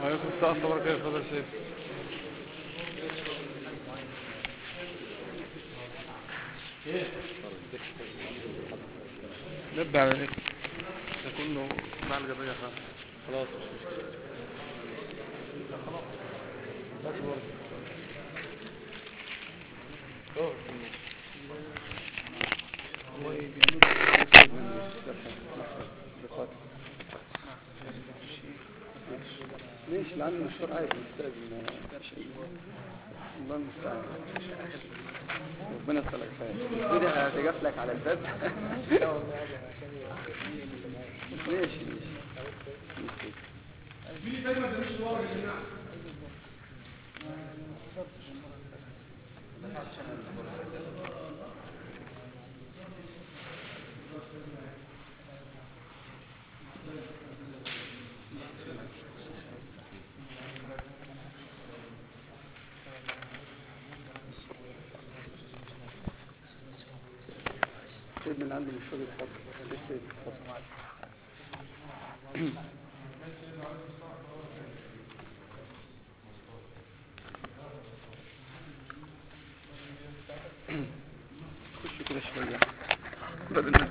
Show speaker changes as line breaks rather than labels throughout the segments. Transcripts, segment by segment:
عليكم السلام تبارك يا فضل الشيخ نبه على ذلك يكون مع القضية خلاص مش مشكلة خلاص بس برضه اه
هو بيعملوا ليش لأنه مشهور عادي أستاذ الله المستعان ربنا يسألك خير كده هتجف لك على الباب ماشي ماشي سيدنا اللي عنده مشهور الفضل لسه الفضل خش كده شوية باب النبي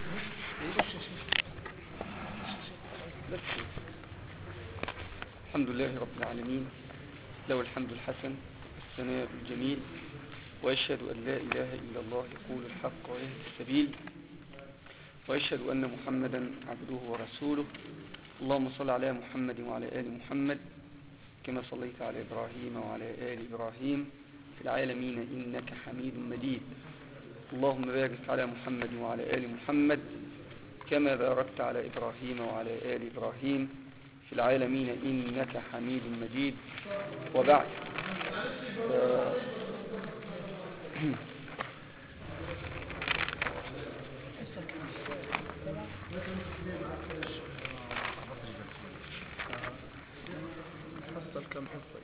بس الحمد لله رب العالمين له الحمد الحسن الثناء الجميل وأشهد أن لا إله إلا الله يقول الحق ويهدي السبيل وأشهد أن محمدا عبده ورسوله اللهم صل على محمد وعلى آل محمد كما صليت على إبراهيم وعلى آل إبراهيم في العالمين إنك حميد مجيد اللهم بارك على محمد وعلى آل محمد كما باركت على إبراهيم وعلى آل إبراهيم في العالمين إنك حميد مجيد وبعد ف-
حصل كم حصة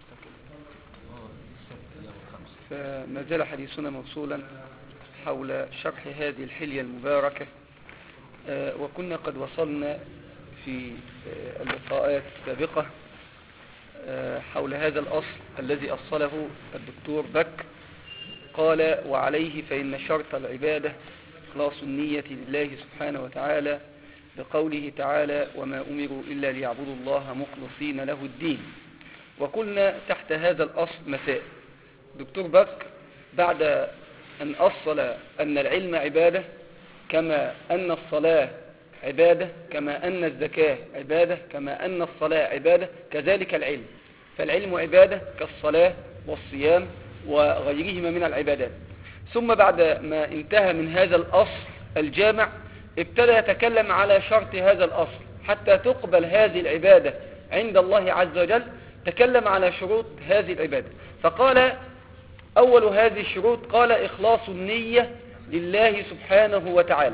فما زال حديثنا موصولا حول شرح هذه الحلية المباركة آه، وكنا قد وصلنا في آه، اللقاءات السابقة آه، حول هذا الأصل الذي أصله الدكتور بك قال وعليه فإن شرط العبادة إخلاص النية لله سبحانه وتعالى بقوله تعالى وما أمروا إلا ليعبدوا الله مخلصين له الدين وقلنا تحت هذا الأصل مسائل دكتور بك بعد أن أصل أن العلم عبادة كما أن الصلاة عبادة كما أن الزكاة عبادة كما أن الصلاة عبادة كذلك العلم فالعلم عبادة كالصلاة والصيام وغيرهما من العبادات ثم بعد ما انتهى من هذا الأصل الجامع ابتدى يتكلم على شرط هذا الأصل حتى تقبل هذه العبادة عند الله عز وجل تكلم على شروط هذه العبادة فقال أول هذه الشروط قال إخلاص النية لله سبحانه وتعالى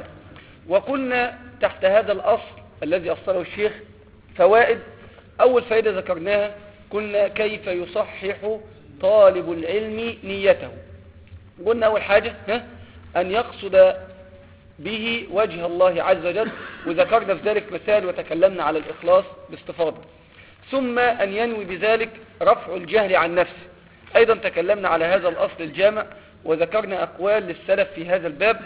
وقلنا تحت هذا الأصل الذي أصله الشيخ فوائد أول فائدة ذكرناها قلنا كيف يصحح طالب العلم نيته قلنا أول حاجة ها أن يقصد به وجه الله عز وجل وذكرنا في ذلك مثال وتكلمنا على الإخلاص باستفاضة ثم أن ينوي بذلك رفع الجهل عن نفسه أيضا تكلمنا على هذا الأصل الجامع وذكرنا أقوال للسلف في هذا الباب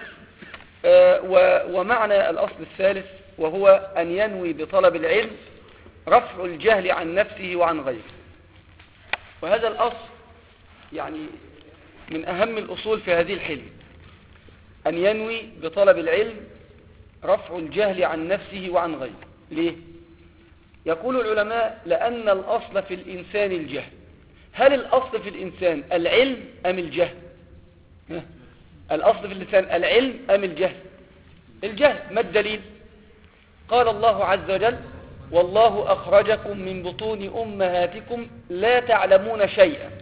آه، و- ومعنى الأصل الثالث وهو أن ينوي بطلب العلم رفع الجهل عن نفسه وعن غيره وهذا الأصل يعني من أهم الأصول في هذه الحلم أن ينوي بطلب العلم رفع الجهل عن نفسه وعن غيره ليه؟ يقول العلماء لأن الأصل في الإنسان الجهل هل الأصل في الإنسان العلم أم الجهل ها؟ الأصل في الإنسان العلم أم الجهل الجهل ما الدليل قال الله عز وجل والله أخرجكم من بطون أمهاتكم لا تعلمون شيئا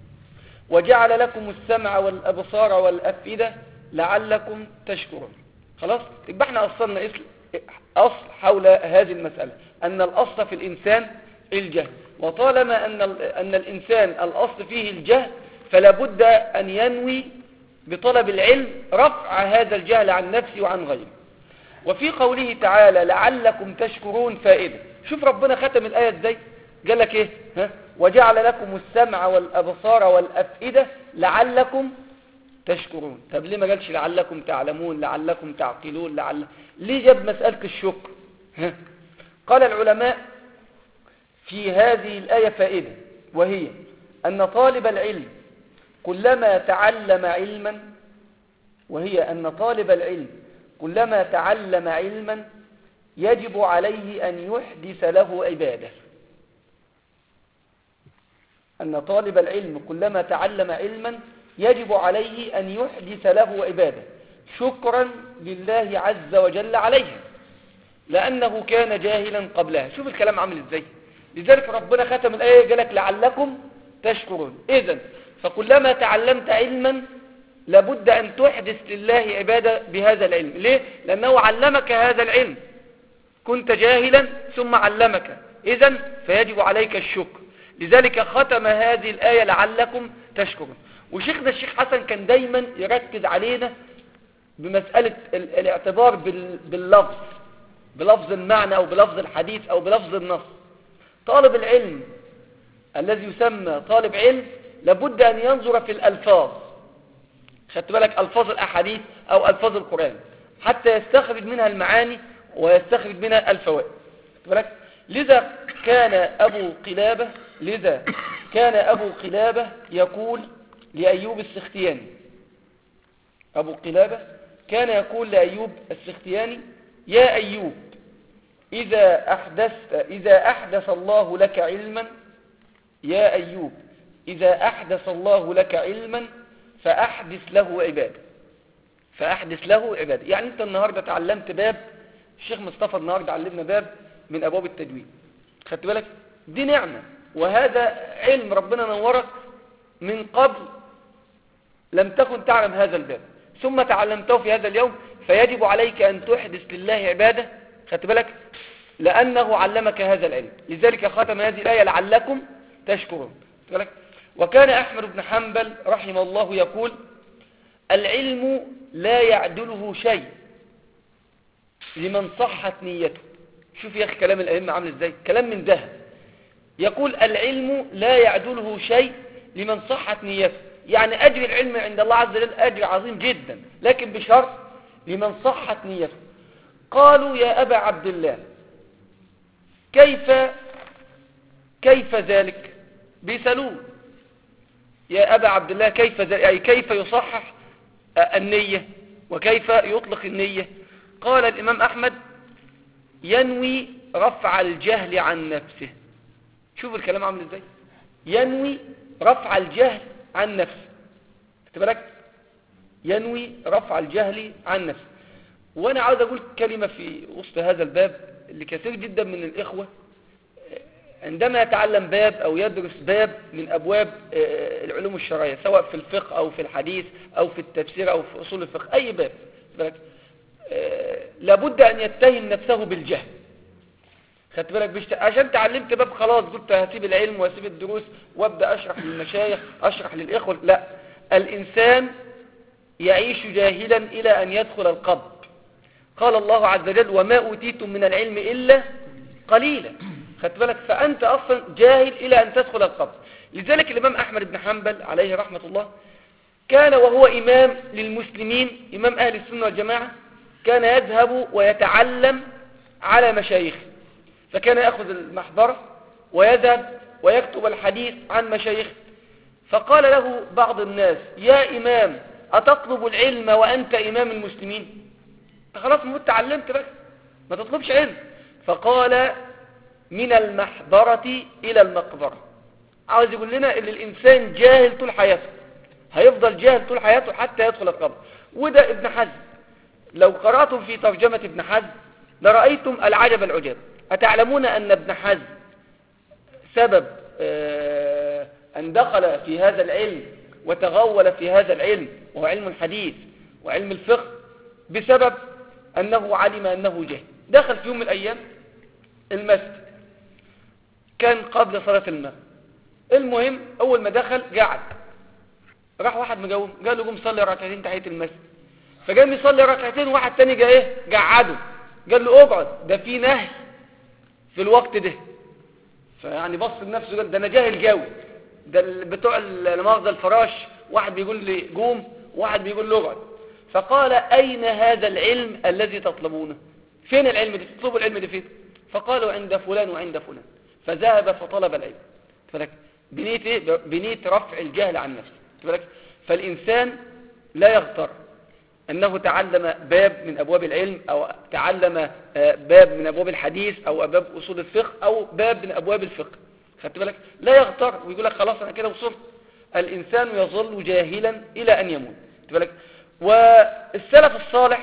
وجعل لكم السمع والأبصار والأفئدة لعلكم تشكرون خلاص يبقى احنا أصلنا اسم- أصل حول هذه المسألة أن الأصل في الإنسان الجهل وطالما أن, ال- أن الإنسان الأصل فيه الجهل فلا بد أن ينوي بطلب العلم رفع هذا الجهل عن نفسه وعن غيره وفي قوله تعالى لعلكم تشكرون فائدة شوف ربنا ختم الآية ازاي قال لك ايه ها وجعل لكم السمع والابصار والافئده لعلكم تشكرون طب ليه ما قالش لعلكم تعلمون لعلكم تعقلون لعل ليه جاب مساله الشكر ها قال العلماء في هذه الايه فائده وهي ان طالب العلم كلما تعلم علما وهي ان طالب العلم كلما تعلم علما يجب عليه أن يحدث له عبادة أن طالب العلم كلما تعلم علما يجب عليه أن يحدث له عبادة شكرا لله عز وجل عليها لأنه كان جاهلا قبلها شوف الكلام عامل ازاي لذلك ربنا ختم الآية قالك لعلكم تشكرون إذن فكلما تعلمت علما لابد أن تحدث لله عبادة بهذا العلم ليه؟ لأنه علمك هذا العلم كنت جاهلا ثم علمك إذا فيجب عليك الشكر لذلك ختم هذه الآية لعلكم تشكرون وشيخنا الشيخ حسن كان دايما يركز علينا بمسألة ال- الاعتبار بال- باللفظ بلفظ المعنى أو بلفظ الحديث أو بلفظ النص طالب العلم الذي يسمى طالب علم لابد أن ينظر في الألفاظ خدت بالك ألفاظ الأحاديث أو ألفاظ القرآن حتى يستخرج منها المعاني ويستخرج منها الفوائد خدت بالك لذا كان أبو قلابة لذا كان أبو قلابة يقول لأيوب السختياني أبو قلابة كان يقول لأيوب السختياني يا أيوب إذا أحدثت إذا أحدث الله لك علما يا أيوب إذا أحدث الله لك علما فأحدث له عبادة فأحدث له عبادة يعني أنت النهاردة تعلمت باب الشيخ مصطفى النهاردة علمنا باب من أبواب التجويد خدت بالك دي نعمة وهذا علم ربنا نورك من قبل لم تكن تعلم هذا الباب ثم تعلمته في هذا اليوم فيجب عليك أن تحدث لله عبادة خدت بالك لأنه علمك هذا العلم لذلك ختم هذه الآية لعلكم تشكرون خدت بالك وكان أحمد بن حنبل رحمه الله يقول العلم لا يعدله شيء لمن صحت نيته شوف يا أخي كلام الأئمة عامل إزاي كلام من ذهب يقول العلم لا يعدله شيء لمن صحت نيته يعني أجر العلم عند الله عز وجل أجر عظيم جدا لكن بشرط لمن صحت نيته قالوا يا أبا عبد الله كيف كيف ذلك بيسألوه يا أبا عبد الله كيف ذلك أي كيف يصحح النية وكيف يطلق النية قال الإمام أحمد ينوي رفع الجهل عن نفسه شوف الكلام عامل ازاي ينوي رفع الجهل عن نفسه خدت بالك ينوي رفع الجهل عن نفسه وانا عاوز اقول كلمة في وسط هذا الباب اللي كثير جدا من الاخوة عندما يتعلم باب او يدرس باب من ابواب آه، العلوم الشرعية سواء في الفقه او في الحديث او في التفسير او في اصول الفقه اي باب خدت بالك آه، لابد ان يتهم نفسه بالجهل خدت بالك بشت... عشان تعلمت باب خلاص قلت هسيب العلم واسيب الدروس وابدا اشرح للمشايخ اشرح للاخوه لا الانسان يعيش جاهلا الى ان يدخل القبر قال الله عز وجل وما اوتيتم من العلم الا قليلا خدت بالك فانت اصلا جاهل الى ان تدخل القبر لذلك الامام احمد بن حنبل عليه رحمه الله كان وهو امام للمسلمين امام اهل السنه والجماعه كان يذهب ويتعلم على مشايخه فكان يأخذ المحبرة ويذهب ويكتب الحديث عن مشايخه فقال له بعض الناس يا إمام أتطلب العلم وأنت إمام المسلمين خلاص ما تعلمت بس ما تطلبش علم فقال من المحبرة إلى المقبرة عاوز يقول لنا ان الإنسان جاهل طول حياته هيفضل جاهل طول حياته حتى يدخل القبر وده ابن حزم لو قرأتم في ترجمة ابن حزم لرأيتم العجب العجاب أتعلمون أن ابن حزم سبب آه، أن دخل في هذا العلم وتغول في هذا العلم وهو علم الحديث وعلم الفقه بسبب أنه علم أنه جهل دخل في يوم من الأيام المسجد كان قبل صلاة المغرب المهم أول ما دخل قعد راح واحد مجاوب قال له قوم صلي ركعتين تحية المسجد فقام يصلي ركعتين واحد تاني جاء ايه قعده قال له اقعد ده في نهي في الوقت ده فيعني بص لنفسه قال ده انا جاهل جوي ده ال- بتوع ال- مؤاخذة الفراش واحد بيقول لي قوم واحد بيقول له اقعد فقال اين هذا العلم الذي تطلبونه فين العلم ده تطلبوا العلم ده فين فقالوا عند فلان وعند فلان فذهب فطلب العلم فلك بنية ايه بنية رفع الجهل عن نفسه فلك فالانسان لا يغتر أنه تعلم باب من أبواب العلم أو تعلم آه، باب من أبواب الحديث أو باب أصول الفقه أو باب من أبواب الفقه خدت بالك لا يغتر ويقول لك خلاص أنا كده وصلت الإنسان يظل جاهلا إلى أن يموت خدت بالك والسلف الصالح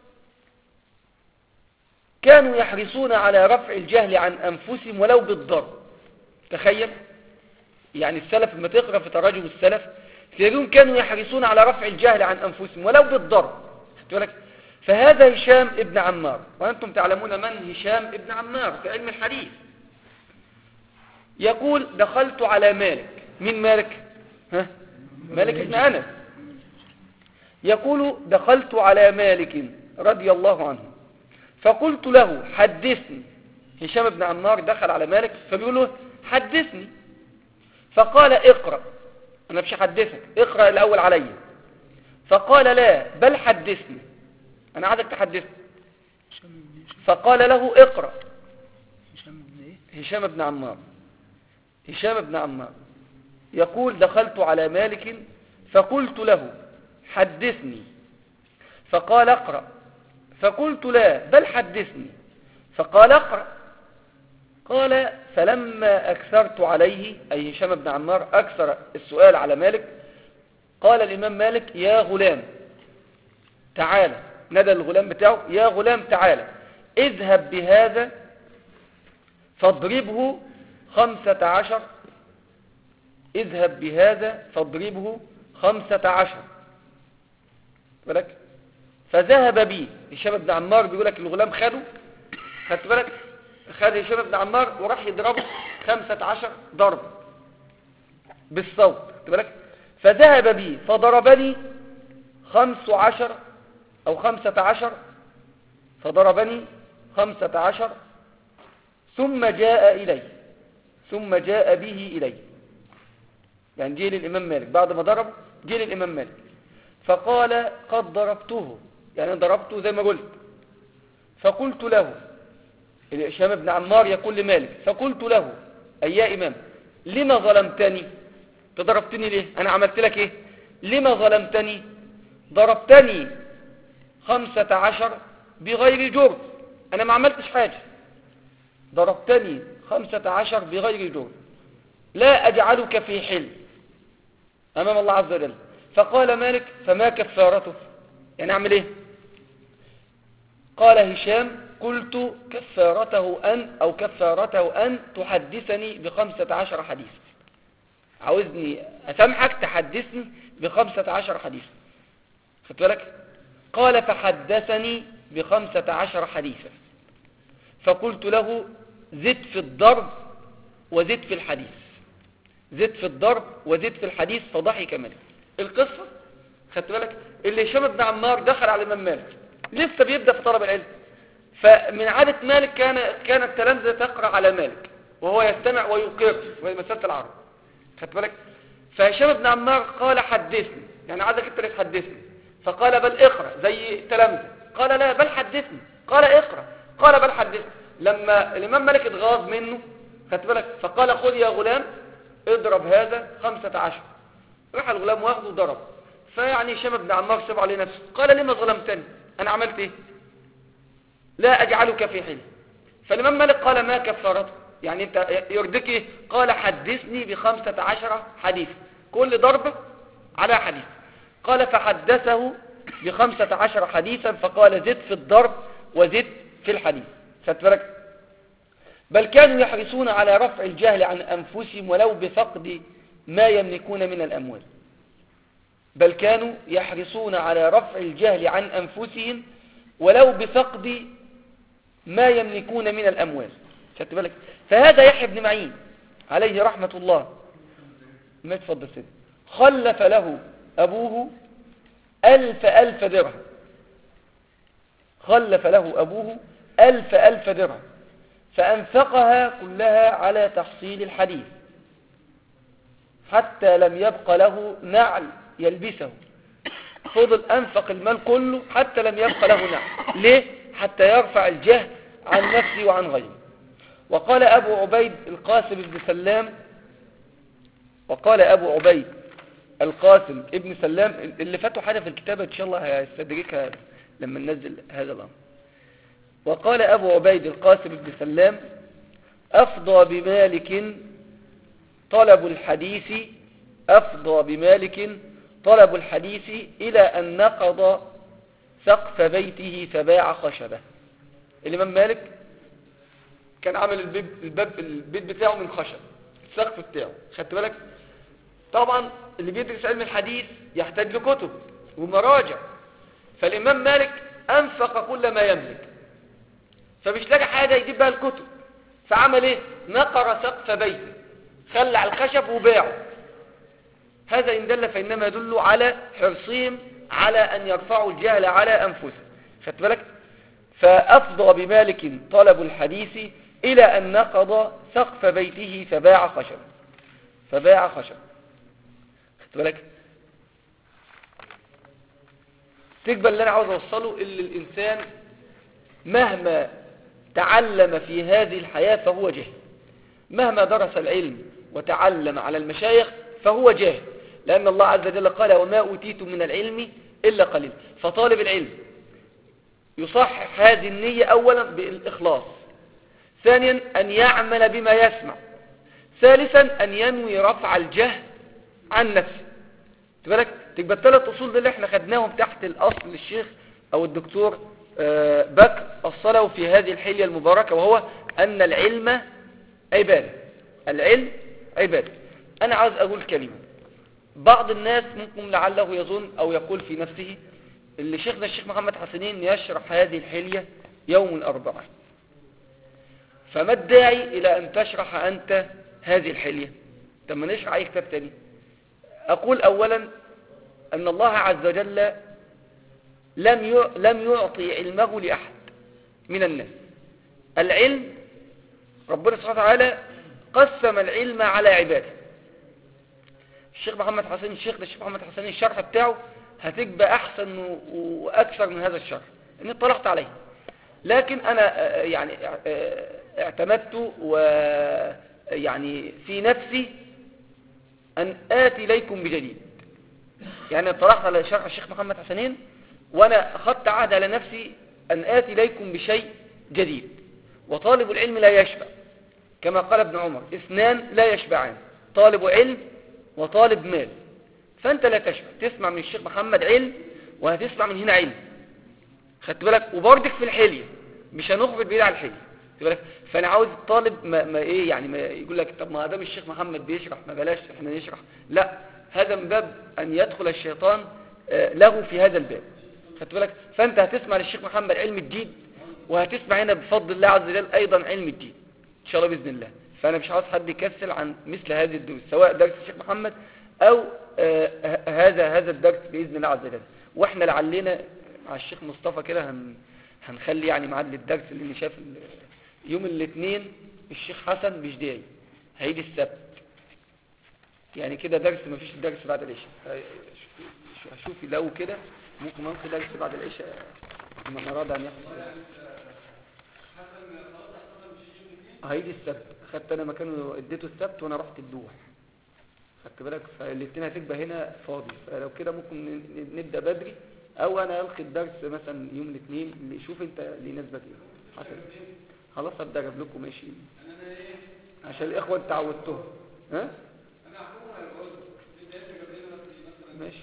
كانوا يحرصون على رفع الجهل عن أنفسهم ولو بالضرب تخيل يعني السلف لما تقرأ في تراجم السلف تلاقيهم كانوا يحرصون على رفع الجهل عن أنفسهم ولو بالضرب خدت بالك فهذا هشام ابن عمار وأنتم تعلمون من هشام ابن عمار في علم الحديث يقول دخلت على مالك من مالك ها مالك ابن أنس يقول دخلت على مالك رضي الله عنه فقلت له حدثني هشام بن عمار دخل على مالك فبيقول له حدثني فقال اقرأ أنا مش هحدثك اقرأ الأول علي فقال لا بل حدثني أنا عايزك تحدثني
هشام بن هشام
فقال له اقرأ
هشام بن ايه
هشام بن عمار هشام بن عمار يقول دخلت على مالك فقلت له حدثني فقال اقرأ فقلت لا بل حدثني فقال اقرأ قال فلما أكثرت عليه أي هشام بن عمار أكثر السؤال على مالك قال الإمام مالك يا غلام تعالى ندى الغلام بتاعه يا غلام تعالى اذهب بهذا فاضربه خمسة عشر اذهب بهذا فاضربه خمسة عشر بالك فذهب بي هشام بن عمار بيقول لك الغلام خده خدت بالك خد هشام بن عمار وراح يضربه خمسة عشر ضرب بالصوت خدت بالك فذهب بي فضربني خمس عشر أو خمسة عشر فضربني خمسة عشر ثم جاء إلي ثم جاء به إلي يعني جه للإمام مالك بعد ما ضربه جه للإمام مالك فقال قد ضربته يعني أنا ضربته زي ما قلت فقلت له هشام بن عمار يقول لمالك فقلت له أي يا إمام لما ظلمتني تضربتني ليه أنا عملت لك إيه لما ظلمتني ضربتني خمسة عشر بغير جرم أنا ما عملتش حاجة ضربتني خمسة عشر بغير جرم لا أجعلك في حل أمام الله عز وجل فقال مالك فما كفارته يعني أعمل إيه قال هشام قلت كفارته أن أو كفارته أن تحدثني بخمسة عشر حديث عاوزني أسامحك تحدثني بخمسة عشر حديث خدت بالك قال فحدثني بخمسة عشر حديثا فقلت له زد في الضرب وزد في الحديث زد في الضرب وزد في الحديث فضحك مالك القصة خدت بالك اللي هشام بن عمار دخل على الإمام مالك لسه بيبدأ في طلب العلم فمن عادة مالك كان كانت التلامذة تقرأ على مالك وهو يستمع ويقر وهي مسألة العرب خدت بالك فهشام بن عمار قال حدثني يعني عايزك انت اللي تحدثني فقال بل اقرأ زي التلامذة قال لا بل حدثني قال اقرأ قال بل حدثني لما الإمام مالك اتغاظ منه خدت بالك فقال خذ يا غلام اضرب هذا خمسة عشر راح الغلام واخده وضرب فيعني هشام بن عمار سبع عليه نفسه قال لما ظلمتني انا عملت ايه لا اجعلك في حل فالامام مالك قال ما كفارته يعني انت يرضيك ايه قال حدثني بخمسة عشر حديث كل ضربة على حديث قال فحدثه بخمسة عشر حديثا فقال زد في الضرب وزد في الحديث خدت بالك بل كانوا يحرصون على رفع الجهل عن أنفسهم ولو بفقد ما يملكون من الأموال بل كانوا يحرصون على رفع الجهل عن أنفسهم ولو بفقد ما يملكون من الأموال خدت بالك فهذا يحيى بن معين عليه رحمة الله ما تفضل سيدي خلف له أبوه ألف ألف درهم خلف له أبوه ألف ألف درهم فأنفقها كلها على تحصيل الحديث حتى لم يبق له نعل يلبسه فضل أنفق المال كله حتى لم يبق له نعل ليه؟ حتى يرفع الجهل عن نفسه وعن غيره وقال أبو عبيد القاسم بن سلام وقال أبو عبيد القاسم ابن سلام اللي فاتوا حاجة في الكتابة إن شاء الله هيستدركها لما ننزل هذا الأمر وقال أبو عبيد القاسم بن سلام أفضى بمالك طلب الحديث أفضى بمالك طلب الحديث إلى أن نقض سقف بيته فباع خشبه الإمام مالك كان عامل البيت, الباب البيت بتاعه من خشب السقف بتاعه خدت بالك طبعا اللي بيدرس علم الحديث يحتاج لكتب ومراجع فالإمام مالك أنفق كل ما يملك فمش لاقي حاجة يجيب بها الكتب فعمل ايه نقر سقف بيته خلع الخشب وباعه هذا إن دل فإنما يدل على حرصهم على أن يرفعوا الجهل على أنفسهم خدت بالك فأفضى بمالك طلب الحديث إلى أن نقض سقف بيته فباع خشب فباع خشب خدت بالك تقبل اللي أنا عاوز أوصله اللي الإنسان مهما تعلم في هذه الحياة فهو جاهل مهما درس العلم وتعلم على المشايخ فهو جاهل لأن الله عز وجل قال وما أوتيتم من العلم إلا قليل فطالب العلم يصحح هذه النية أولا بالإخلاص ثانيا أن يعمل بما يسمع ثالثا أن ينوي رفع الجهل عن نفسه تبالك تبقى الثلاث أصول دي اللي احنا خدناهم تحت الأصل للشيخ أو الدكتور آه، بكر الصلوا في هذه الحلية المباركة وهو أن العلم عبادة العلم عبادة أنا عاوز أقول كلمة بعض الناس ممكن لعله يظن أو يقول في نفسه اللي شيخنا الشيخ محمد حسنين يشرح هذه الحلية يوم الأربعاء فما الداعي إلى أن تشرح أنت هذه الحلية طب ما نشرح أي كتاب تاني أقول أولا أن الله عز وجل لم ي- لم يعطي علمه لأحد من الناس العلم ربنا سبحانه وتعالى قسم العلم على عباده الشيخ محمد حسين الشيخ ده الشيخ محمد حسين الشرح بتاعه هتبقى أحسن و- وأكثر من هذا الشرح إني اطلعت عليه لكن أنا آه، يعني آه، اعتمدت ويعني في نفسي أن آتي إليكم بجديد يعني اطلعت على شرح الشيخ محمد حسنين وأنا أخذت عهد على نفسي أن آتي إليكم بشيء جديد وطالب العلم لا يشبع كما قال ابن عمر اثنان لا يشبعان طالب علم وطالب مال فأنت لا تشبع تسمع من الشيخ محمد علم وهتسمع من هنا علم خدت بالك وبرضك في الحلية مش هنخرج بعيد عن الحلية خدت بالك فأنا عاوز الطالب ما, ما إيه يعني ما يقول لك طب ما دام الشيخ محمد بيشرح ما بلاش احنا نشرح لا هذا من باب أن يدخل الشيطان آه، له في هذا الباب خدت بالك فأنت هتسمع للشيخ محمد علم الدين وهتسمع هنا بفضل الله عز وجل أيضا علم الدين إن شاء الله بإذن الله فأنا مش عاوز حد يكسل عن مثل هذه الدروس سواء درس الشيخ محمد أو آه، ه- هذا هذا الدرس بإذن الله عز وجل وإحنا لعلنا مع الشيخ مصطفى كده هن هنخلي يعني ميعاد للدرس اللي شاف ال- يوم الاثنين الشيخ حسن مش داعي هيجي السبت يعني كده درس ما فيش درس بعد العشاء ف- هشوف لو كده ممكن انقي درس بعد العشاء من اراد ان يحصل هيجي السبت خدت انا مكانه اديته السبت وانا رحت الدوح خدت بالك فالاثنين هتبقى هنا فاضي فلو كده ممكن ن- ن- نبدا بدري او انا القي الدرس مثلا يوم الاثنين اللي شوف انت اللي يناسبك ايه حسب خلاص ابدا اجيب لكم ماشي عشان الاخوه انت عودتهم ها ماشي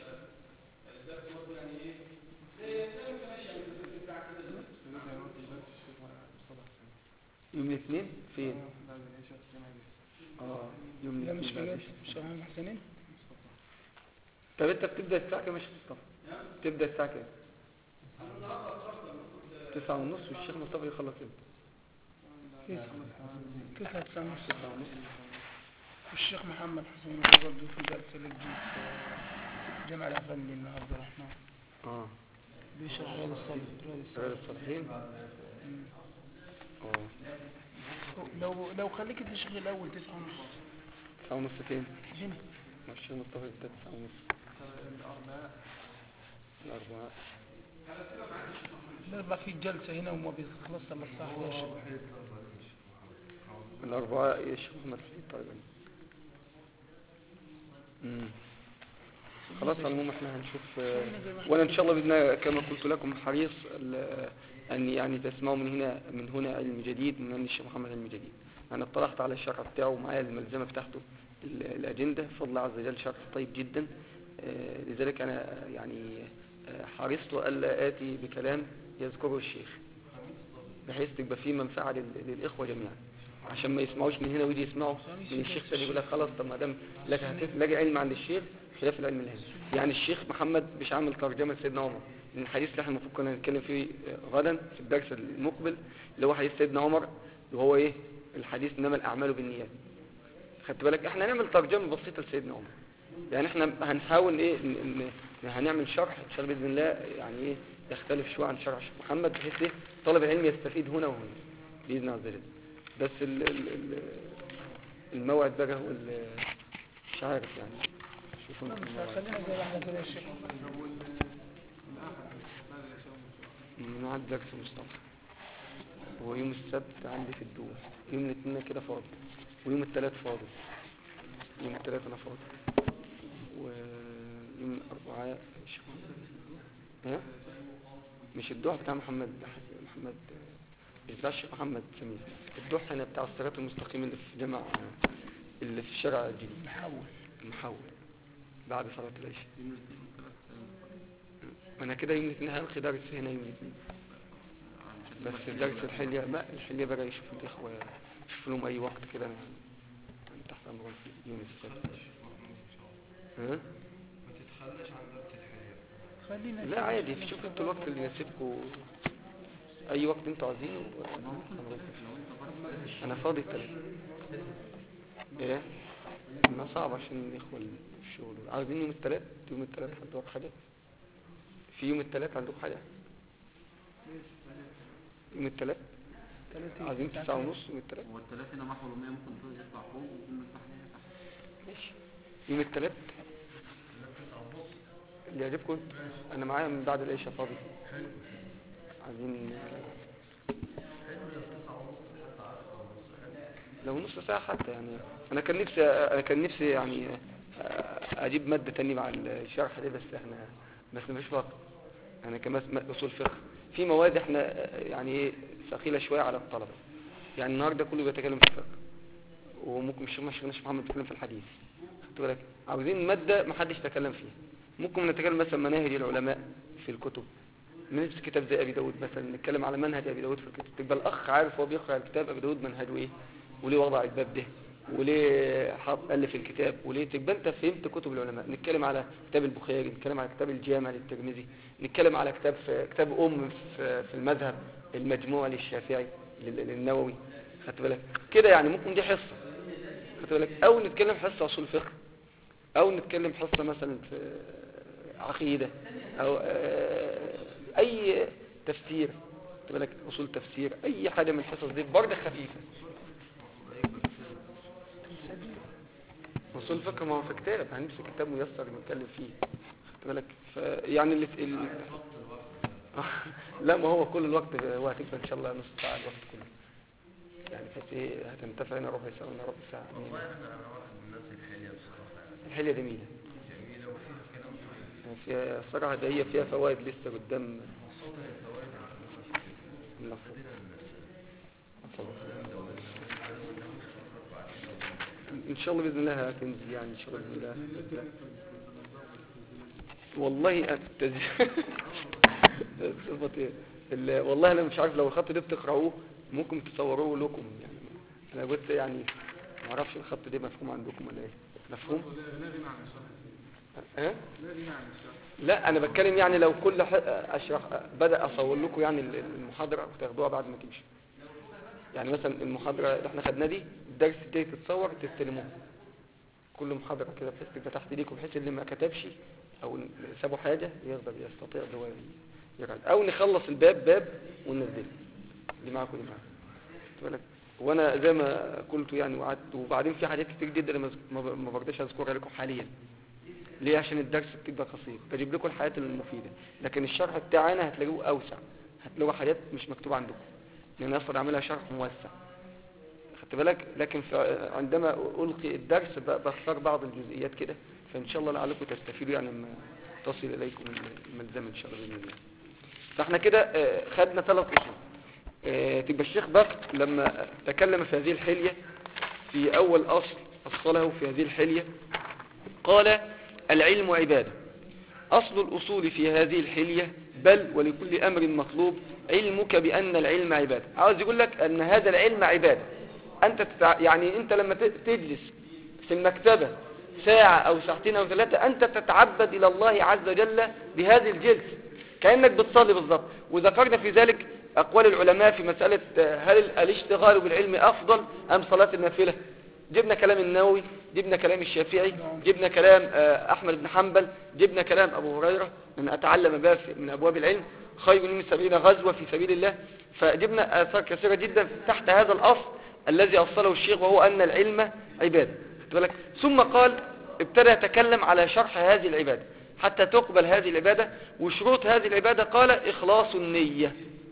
يوم الاثنين فين اه يوم
لا مش
الاثنين بعد
في
العشاء.
الشيخ محمد حسنين
طب انت بتبدا الساعه كام يا شيخ مصطفى تبدا الساعه كام تسعة ونص والشيخ مصطفى يخلص امتى
تسعة تسعة ونص
تسعة ونص
والشيخ محمد حسنين هو برضه في درس الجديد في جامع الأفندي النهارده الرحمن
اه
بيشرح رياض الصالح رياض الصالح
غير الصالحين اه
لو لو خليك تشغل الاول تسعة ونص
تسعة ونص فين
هنا
ماشي متفق ده تسعة ونص الأربعاء
الاربع في جلسة هنا وما بيخلصش الا الساعة 11
الأربعاء يا شيخ محمد حسين طيب مم. خلاص على العموم احنا هنشوف آه، وانا ان شاء الله باذن الله كما قلت لكم حريص ال- ان يعني تسمعوا من هنا من هنا علم جديد من عند الشيخ محمد علم جديد انا اطلعت على الشرح بتاعه ومعايا الملزمه بتاعته ال- الاجنده بفضل الله عز وجل شرح طيب جدا آه، لذلك انا يعني آه، حرصت الا اتي بكلام يذكره الشيخ بحيث تبقى فيه منفعه لل- للاخوه جميعا عشان ما يسمعوش من هنا ويجي يسمعوا من الشيخ تاني يقول لك خلاص طب ما دام لك هتلاقي علم عند الشيخ خلاف العلم اللي هنا يعني الشيخ محمد مش عامل ترجمه لسيدنا عمر من الحديث اللي احنا المفروض كنا نتكلم فيه آه، غدا في الدرس المقبل اللي هو حديث سيدنا عمر اللي هو ايه الحديث انما الاعمال بالنيات خدت بالك احنا هنعمل ترجمه بسيطه لسيدنا عمر يعني احنا هنحاول ايه ن- ن- هنعمل شرح ان شاء الله باذن الله يعني ايه يختلف شويه عن شرح الشيخ محمد بحيث ايه طالب العلم يستفيد هنا وهنا باذن الله عز وجل بس ال ال ال الموعد بقى هو ال- مش عارف يعني شوفوا انتم الموعد.
خلينا زي ما احنا كده يا شيخ
ميعاد درس مصطفى ويوم السبت عندي في الدول يوم الاثنين كده فاضي ويوم الثلاث فاضي يوم الثلاث انا فاضي ويوم الاربعاء مش ها مش الدوح بتاع محمد محمد مش بتاع الشيخ محمد سمير الدوح هنا بتاع الصراط المستقيم اللي في جامع اللي في الشارع الجديد
نحاول
المحول بعد صلاة العشاء ما انا كده يوم الاثنين هلقي درس هنا يوم الاثنين بس درس الحلية لا الحلية بقى يشوفوا الاخوة يشوفوا لهم اي وقت كده انا أنا تحت امرهم في يوم السبت ها؟
خلينا
لا عادي شوفوا انتوا الوقت اللي يناسبكم اي وقت انتوا عايزينه انا فاضي التلاتة ايه ما صعب عشان الاخوة اللي في الشغل عايزين يوم التلات يوم التلات عندكم حاجة في يوم التلات عندكم حاجة يوم التلات
ثلاثين.
عايزين تسعة ونص يوم التلات
هو الثلاثة هنا محور المية ممكن يطلع فوق ويكون مرتاح هنا تحت
ماشي يوم التلات اللي يعجبكم انتوا. انا معايا من بعد العشاء فاضي عايزين لو نص ساعة حتى يعني انا كان نفسي انا كان نفسي يعني اجيب مادة تانية مع الشرح ده بس احنا بس مفيش وقت انا كمان اصول فقه في مواد احنا يعني ايه ثقيلة شوية على الطلبة يعني النهارده كله بيتكلم في الفقه وممكن مش مش مش محمد يتكلم في الحديث خدت بالك عاوزين مادة ما حدش تكلم فيها ممكن نتكلم مثلا مناهج العلماء في الكتب نمسك كتاب زي ابي داود مثلا نتكلم على منهج ابي داود في الكتب تبقى الاخ عارف هو بيقرا الكتاب ابي داود منهجه ايه وليه وضع الباب ده وليه حط الف الكتاب وليه تبقى انت فهمت كتب العلماء نتكلم على كتاب البخاري نتكلم على كتاب الجامع للترمذي نتكلم على كتاب في كتاب ام في في المذهب المجموع للشافعي لل- للنووي خدت بالك كده يعني ممكن دي حصه خدت بالك او نتكلم حصه اصول فقه او نتكلم حصه مثلا في عقيده او آه، اي تفسير خدت بالك اصول تفسير اي حاجه من الحصص دي برضه خفيفه اصول الفقه ما هو في كتاب هنمسك كتاب ميسر نتكلم فيه خدت بالك ف يعني اللي ال... لا ما هو كل الوقت هو هتكفى ان شاء الله نص ساعه الوقت كله يعني بحيث ايه هتنتفع هنا ربع ساعه وهنا ربع ساعه
والله احنا انا واحد من الناس الحلية بصراحة
الحليه جميله
جميلة وفيها كلام طيب
فيها صراحه ده هي فيها فوائد لسه قدام
خاصة الفوائد اللي
الله ان شاء الله باذن الله هتنزل يعني ان شاء الله باذن الله والله التز... صفة ايه ال- والله انا مش عارف لو الخط ده بتقرأوه ممكن تصوروه لكم يعني انا قلت يعني ما اعرفش الخط ده مفهوم عندكم ولا ايه مفهوم ها لا انا بتكلم يعني لو كل ح- اشرح بدا اصور لكم يعني ال- المحاضره وتاخدوها بعد ما تمشي يعني مثلا المحاضره اللي احنا خدناها دي الدرس الجاي تتصور تستلموه كل محاضره كده بحيث تبقى تحت ايديكم بحيث اللي ما كتبش او سابوا حاجه يقدر يستطيع ان هو يرد او نخلص الباب باب وننزله دي معاكم دي معاكم خدت بالك وانا زي ما قلت يعني وعدت وبعدين في حاجات كتير جدا أنا ما ما برضاش اذكرها لكم حاليا ليه عشان الدرس بتبقى قصير بجيب لكم الحاجات المفيده لكن الشرح بتاعنا هتلاقوه اوسع هتلاقوا حاجات مش مكتوبه عندكم لان انا اصلا عاملها شرح موسع خدت بالك لكن في عندما القي الدرس ب- بختار بعض الجزئيات كده فان شاء الله لعلكم تستفيدوا يعني لما تصل اليكم الملزمه ان شاء الله باذن الله فاحنا كده آه، خدنا ثلاث اصول آه، تبقى الشيخ بكر لما تكلم في هذه الحليه في اول اصل اصله في هذه الحليه قال العلم عباده أصل الأصول في هذه الحلية بل ولكل أمر مطلوب علمك بأن العلم عبادة عاوز يقول لك أن هذا العلم عبادة أنت تتع... يعني أنت لما ت- تجلس في المكتبة ساعة أو ساعتين أو ثلاثة أنت تتعبد إلى الله عز وجل بهذه الجلسة كأنك بتصلي بالضبط وذكرنا في ذلك أقوال العلماء في مسألة آه، هل الاشتغال بالعلم أفضل أم صلاة النافلة جبنا كلام النووي جبنا كلام الشافعي جبنا كلام آه، أحمد بن حنبل جبنا كلام أبو هريرة من أتعلم بها في- من أبواب العلم خير من سبيل غزوة في سبيل الله فجبنا آثار كثيرة جدا تحت هذا الأصل الذي أصله الشيخ وهو أن العلم عبادة خد بالك؟ ثم قال ابتدى يتكلم على شرح هذه العبادة حتى تقبل هذه العبادة وشروط هذه العبادة قال إخلاص النية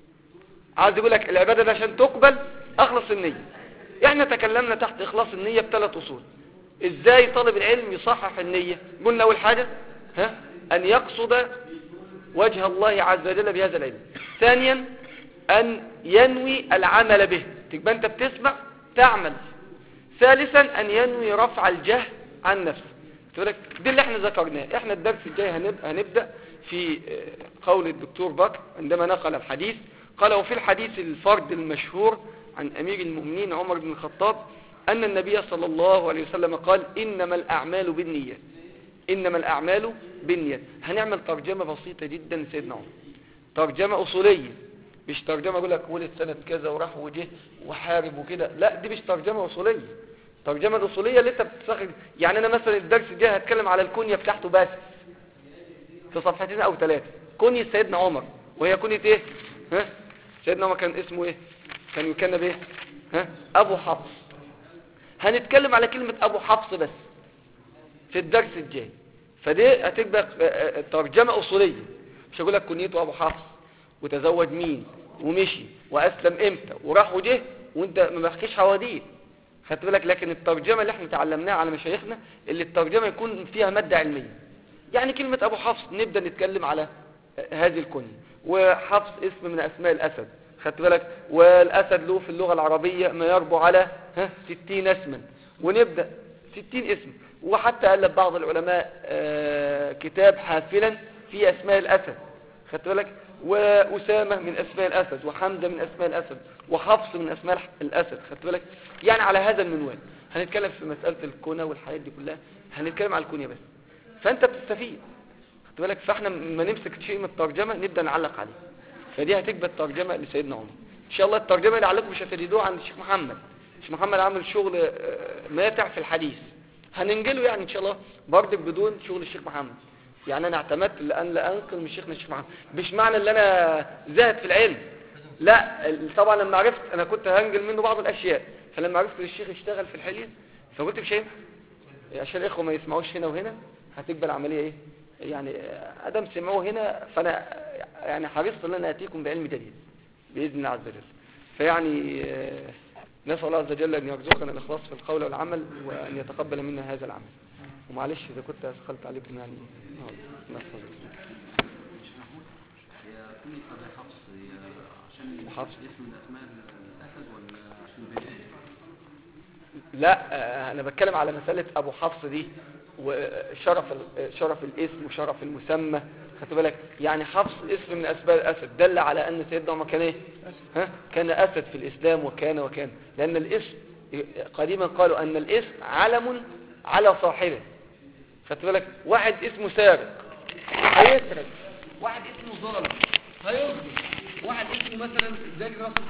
عايز يقول لك العبادة ده عشان تقبل أخلص النية احنا تكلمنا تحت إخلاص النية بثلاث أصول ازاي طالب العلم يصحح النية قلنا أول حاجة ها أن يقصد وجه الله عز وجل بهذا العلم ثانيا أن ينوي العمل به تبقى أنت بتسمع تعمل ثالثا أن ينوي رفع الجهل عن نفسه تقول لك دي اللي احنا ذكرناه احنا الدرس الجاي هنب- هنبدأ في آه، قول الدكتور بكر عندما نقل الحديث قال وفي الحديث الفرد المشهور عن أمير المؤمنين عمر بن الخطاب أن النبي صلى الله عليه وسلم قال إنما الأعمال بالنيات إنما الأعمال بالنيات هنعمل ترجمة بسيطة جدا لسيدنا عمر ترجمة أصولية مش ترجمة أقول لك ولد سنة كذا وراح وجه وحارب وكده لا دي مش ترجمة أصولية الترجمة الأصولية اللي أنت بتستخرج يعني أنا مثلا الدرس الجاي هتكلم على الكنية بتاعته بس في صفحتين أو ثلاثة كنية سيدنا عمر وهي كنية إيه؟ ها؟ سيدنا عمر كان اسمه إيه؟ كان يكنى بإيه؟ ها؟ أبو حفص هنتكلم على كلمة أبو حفص بس في الدرس الجاي فدي هتبقى آه، آه، ترجمة أصولية مش هقول لك كنيته أبو حفص وتزوج مين ومشي وأسلم إمتى وراح وجه وأنت ما بحكيش حواديت خدت بالك لكن الترجمة اللي احنا تعلمناها على مشايخنا اللي الترجمة يكون فيها مادة علمية يعني كلمة أبو حفص نبدأ نتكلم على آه، هذه الكنية وحفص اسم من أسماء الأسد خدت بالك والأسد له في اللغة العربية ما يربو على ها 60 اسما ونبدأ 60 اسم وحتى ألف بعض العلماء آه، كتاب حافلا في أسماء الأسد خدت بالك وأسامة من أسماء الأسد وحمزة من أسماء الأسد وحفص من أسماء الح- الأسد خدت بالك يعني على هذا المنوال هنتكلم في مسألة الكنى والحاجات دي كلها هنتكلم على الكنية بس فأنت بتستفيد خدت بالك فاحنا ما نمسك شيء من الترجمة نبدأ نعلق عليه فدي هتكبر ترجمة لسيدنا عمر ان شاء الله الترجمة اللي عليكم مش هتجدوها عند الشيخ محمد الشيخ محمد عامل شغل آه، ماتع في الحديث هننجله يعني ان شاء الله برضك بدون شغل الشيخ محمد يعني انا اعتمدت لان لا انقل من شيخنا الشيخ محمد مش معنى ان انا زاهد في العلم لا ال- طبعا لما عرفت انا كنت هنجل منه بعض الاشياء فلما عرفت ان الشيخ اشتغل في الحلية فقلت مش هينفع عشان الاخوه ما يسمعوش هنا وهنا هتبقى العمليه ايه يعني آه، ادم سمعوه هنا فانا يعني حريصت ان انا اتيكم بعلم جديد باذن الله عز وجل فيعني آه، نسال الله عز وجل ان يرزقنا الاخلاص في القول والعمل وان يتقبل منا هذا العمل ومعلش اذا كنت اثقلت عليكم يعني آه، نسال الله
هي كلمة أبي حفص هي عشان
حفص.
اسم من أسماء الأسد ولا عشان بيت
لا آه، انا بتكلم على مسألة ابو حفص دي وشرف ال- شرف الاسم وشرف المسمى خدت بالك يعني حفص اسم من اسماء الاسد دل على ان سيدنا عمر كان ايه ها كان اسد في الاسلام وكان وكان لان الاسم قديما قالوا ان الاسم علم على صاحبه خدت بالك واحد اسمه سارق هيسرق واحد اسمه ظالم هيظلم واحد اسمه مثلا زي الرسول